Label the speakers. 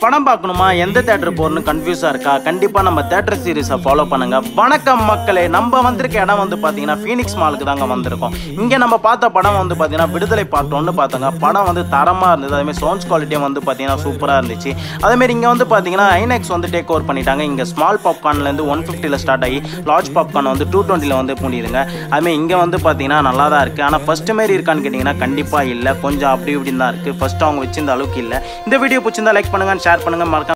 Speaker 1: படம் பார்க்கணுமா எந்த தேட்டர் போறணும்னு கன்ஃபியூஸாக இருக்கா கண்டிப்பாக நம்ம தேட்டர் சீரிஸை ஃபாலோ பண்ணுங்க வணக்கம் மக்களே நம்ம வந்திருக்க இடம் வந்து பார்த்தீங்கன்னா ஃபீனிக்ஸ் மாலுக்கு தாங்க வந்திருக்கோம் இங்கே நம்ம பார்த்த படம் வந்து பார்த்தீங்கன்னா விடுதலை பார்ட் ஒன்று பார்த்தோங்க படம் வந்து தரமாக இருந்தது அதேமாதிரி சவுண்ட்ஸ் குவாலிட்டியும் வந்து பார்த்தீங்கன்னா சூப்பராக இருந்துச்சு அதேமாரி இங்கே வந்து பார்த்தீங்கன்னா ஐநெக்ஸ் வந்து டேக் ஓவர் பண்ணிட்டாங்க இங்கே ஸ்மால் பாப்கார்ன்லேருந்து ஒன் ஃபிஃப்டியில் ஸ்டார்ட் ஆகி லார்ஜ் பாப்கார்ன் வந்து டூ டுவெண்ட்டியில் வந்து முடியுதுங்க அதுமாதிரி இங்கே வந்து பார்த்தீங்கன்னா நல்லா தான் இருக்குது ஆனால் ஃபஸ்ட்டு மாரி இருக்கான்னு கேட்டிங்கன்னா கண்டிப்பாக இல்லை கொஞ்சம் அப்படி இப்படின்னு தான் இருக்குது ஃபஸ்ட்டு அவங்க வச்சிருந்த அளவுக்கு இல்லை இந்த வீடியோ பிடிச்சிருந்தா லைக் பண்ணுங்க ஷேர் பண்ணுங்க மறக்காம